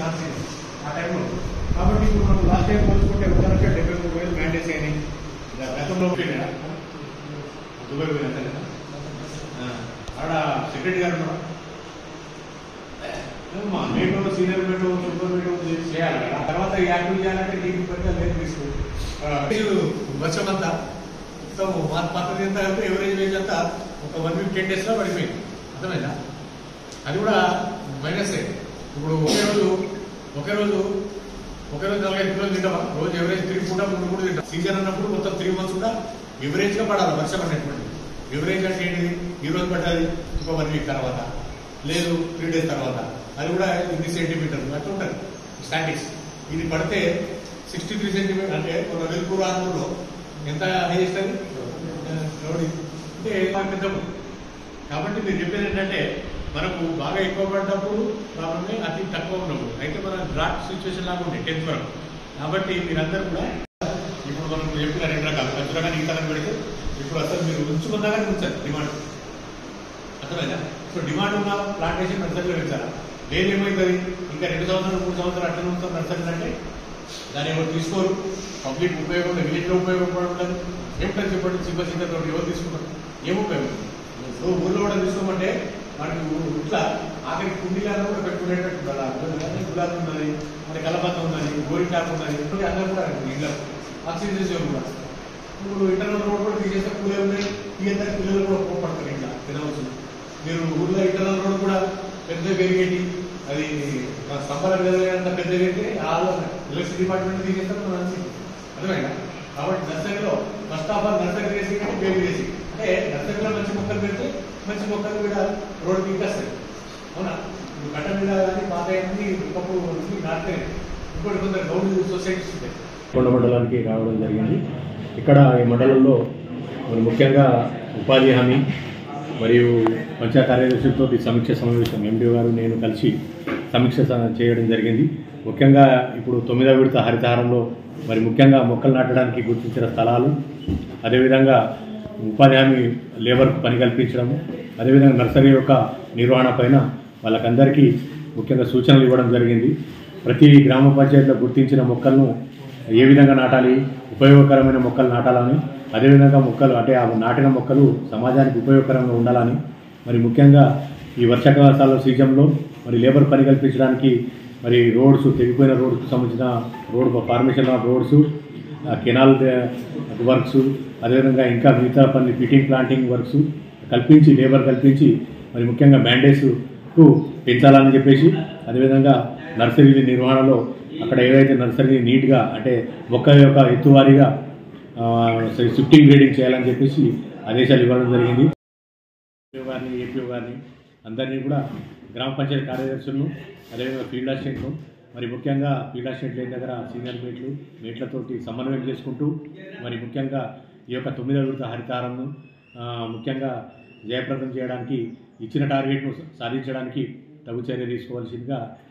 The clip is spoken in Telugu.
నర్సింగ్ ఆ టైంలో కాబట్టి ఇప్పుడు మనం లాస్ట్ టైం పోల్చుకుంటే ఒక లక్ష డెబ్బై మూడు వేలు మ్యాండేట్స్ అయినాయి గ- గతంలో పోయినా దుబాయ్ పోయినా సరే ఆడ సెక్రటరీ గారు ఉన్నారా? మా మేటో సీనియర్ మేటో సూపర్ మేటో చేయాలి కదా తర్వాత ఈ యాక్టివ్ చేయాలంటే నీకు పెద్ద లేదు తీసుకో వర్షం అంతా మొత్తం మా పద్ధతి ఎంత అంటే ఎవరేజ్ వేజ్ అంతా ఒక వన్ వీక్ టెన్ డేస్లో పడిపోయింది అర్థమైందా అది కూడా మైనసే ఇప్పుడు ఒకే రోజు ఒకే రోజు ఒకే రోజు నలభై కిలోలు తింటామా రోజు ఎవరేజ్ త్రీ పూట మూడు కూడా తింటాం సీజన్ అన్నప్పుడు మొత్తం త్రీ మంత్స్ కూడా ఎవరేజ్గా పడాలి వర్షం అనేటువంటి ఎవరేజ్ అంటే ఏంటిది ఈ రోజు పడ్డది ఇంకో వన్ వీక్ తర్వాత లేదు త్రీ డేస్ తర్వాత అది కూడా ఇన్ని సెంటీమీటర్లు అట్లా ఉంటుంది స్టాటిక్స్ ఇది పడితే సిక్స్టీ త్రీ సెంటీమీటర్ అంటే మన వెలుపూరు ఆంధ్రలో ఎంత హైయెస్ట్ అది రోడ్డు అంటే పెద్దప్పుడు కాబట్టి మీరు చెప్పేది ఏంటంటే మనకు బాగా ఎక్కువ పడ్డప్పుడు ప్రాబ్లమే అతి తక్కువ ఉన్నప్పుడు అయితే మన డ్రాట్ సిచ్యువేషన్ లాగా ఉంది టెన్త్ వరకు కాబట్టి మీరందరూ కూడా ఇప్పుడు మనం చెప్పిన రెండు రకాలు ఖచ్చితంగా ఈతలను పెడితే ఇప్పుడు అసలు మీరు ఉంచుకున్నాగానే ఉంచారు డిమాండ్ అర్థమైందా సో డిమాండ్ ఉన్న ప్లాంటేషన్ నర్సరీలో పెంచారా లేదు ఏమవుతుంది ఇంకా రెండు సంవత్సరాలు మూడు సంవత్సరాలు అట్లనే ఉంటాం నర్సరీలు అంటే దాన్ని ఎవరు తీసుకోరు పబ్లిక్ ఉపయోగం ఉండదు విలేజ్లో ఉపయోగపడడం ఉండదు ఏమిటని చెప్పండి చిన్న చిన్నతో ఎవరు తీసుకుంటారు ఏం ఉపయోగం సో ఊళ్ళో కూడా తీసుకోమంటే మనకి ఊ- ఇట్లా ఆఖరి కుండీలలో కూడా పెట్టుకునేటట్టు ఉండాలి. అందులో కానీ గులాబీ ఉన్నది మన కలపత్త ఉన్నది గోరింటాకు ఉన్నది ఇప్పుడు అందరూ కూడా ఇళ్ళ ఆక్సిజన్ చేసేవారు కూడా ఇప్పుడు ఇంటర్నల్ రోడ్ కూడా తీసేస్తే కూలే ఉన్నాయి తీయద్దని పిల్లలు కూడా కోపడతారు ఇంకా తినవచ్చు మీరు ఊళ్ళో ఇంటర్నల్ రోడ్ కూడా పెద్ద పెరిగేటి అది స్తంభాల పెరిగేంత పెద్ద పెరిగితే ఆల్ ఎలక్ట్రిసిటీ డిపార్ట్మెంట్ తీసేస్తారు మనం అన్ని అర్థమైనా కాబట్టి నర్సరీలో ఫస్ట్ ఆఫ్ ఆల్ నర్సరీ చేసి బేబీ చేసి అంటే నర్సరీలో మంచి మొక్కలు పెడితే మంచి మొక్కలు కూడా రోడ్డు తీసేస్తాయి అవునా ఇప్పుడు కట్ట మీద కానీ పాత అన్ని ఒకప్పుడు నాటితే ఇంకోటి కొందరు గౌడ్ సొసైటీస్ ఉంటాయి కొండ మండలానికి రావడం జరిగింది ఇక్కడ ఈ మండలంలో మరి ముఖ్యంగా ఉపాధి హామీ మరియు పంచాయత్ కార్యదర్శులతో ఈ సమీక్ష సమావేశం ఎండిఓ గారు నేను కలిసి సమీక్ష స- చేయడం జరిగింది ముఖ్యంగా ఇప్పుడు తొమ్మిదవ విడత హరితహారంలో మరి ముఖ్యంగా మొక్కలు నాటడానికి గుర్తించిన స్థలాలు అదేవిధంగా ఉపాధి హామీ లేబర్కు పని కల్పించడము అదేవిధంగా నర్సరీ యొక్క నిర్వహణ పైన వాళ్ళకందరికీ ముఖ్యంగా సూచనలు ఇవ్వడం జరిగింది ప్రతి గ్రామ పంచాయతీలో గుర్తించిన మొక్కలను ఏ విధంగా నాటాలి ఉపయోగకరమైన మొక్కలు నాటాలని అదేవిధంగా మొక్కలు అంటే ఆ నాటిన మొక్కలు సమాజానికి ఉపయోగకరంగా ఉండాలని మరి ముఖ్యంగా ఈ వర్షాకాల సీజన్లో మరి లేబర్ పని కల్పించడానికి మరి రోడ్స్ తెగిపోయిన రోడ్స్కి సంబంధించిన road formation of roads canal works అదేవిధంగా ఇంకా మిగతా పని ఫిట్టింగ్ ప్లాంటింగ్ వర్క్స్ కల్పించి లేబర్ కల్పించి మరి ముఖ్యంగా బ్యాండేజ్కు పెంచాలని చెప్పేసి అదేవిధంగా నర్సరీ నిర్వహణలో అక్కడ ఏదైతే నర్సరీ నీట్గా అంటే మొక్క యొక్క ఎత్తువారీగా షిఫ్టింగ్ గ్రేడింగ్ చేయాలని చెప్పేసి ఆదేశాలు ఇవ్వడం జరిగింది ఏపీఓ గారిని ఏపీఓ గారిని అందరినీ కూడా గ్రామ పంచాయతీ కార్యదర్శులను అదేవిధంగా ఫీల్డ్ అసిస్టెంట్లు మరి ముఖ్యంగా ఫీల్డ్ అసిస్టెంట్ల దగ్గర సీనియర్ మేట్లు మేట్లతోటి సమన్వయం చేసుకుంటూ మరి ముఖ్యంగా ఈ యొక్క తొమ్మిదవ విడత హరితారంను ఆ, ముఖ్యంగా జయప్రదం చేయడానికి ఇచ్చిన టార్గెట్ను సాధించడానికి తగు చర్య తీసుకోవాల్సిందిగా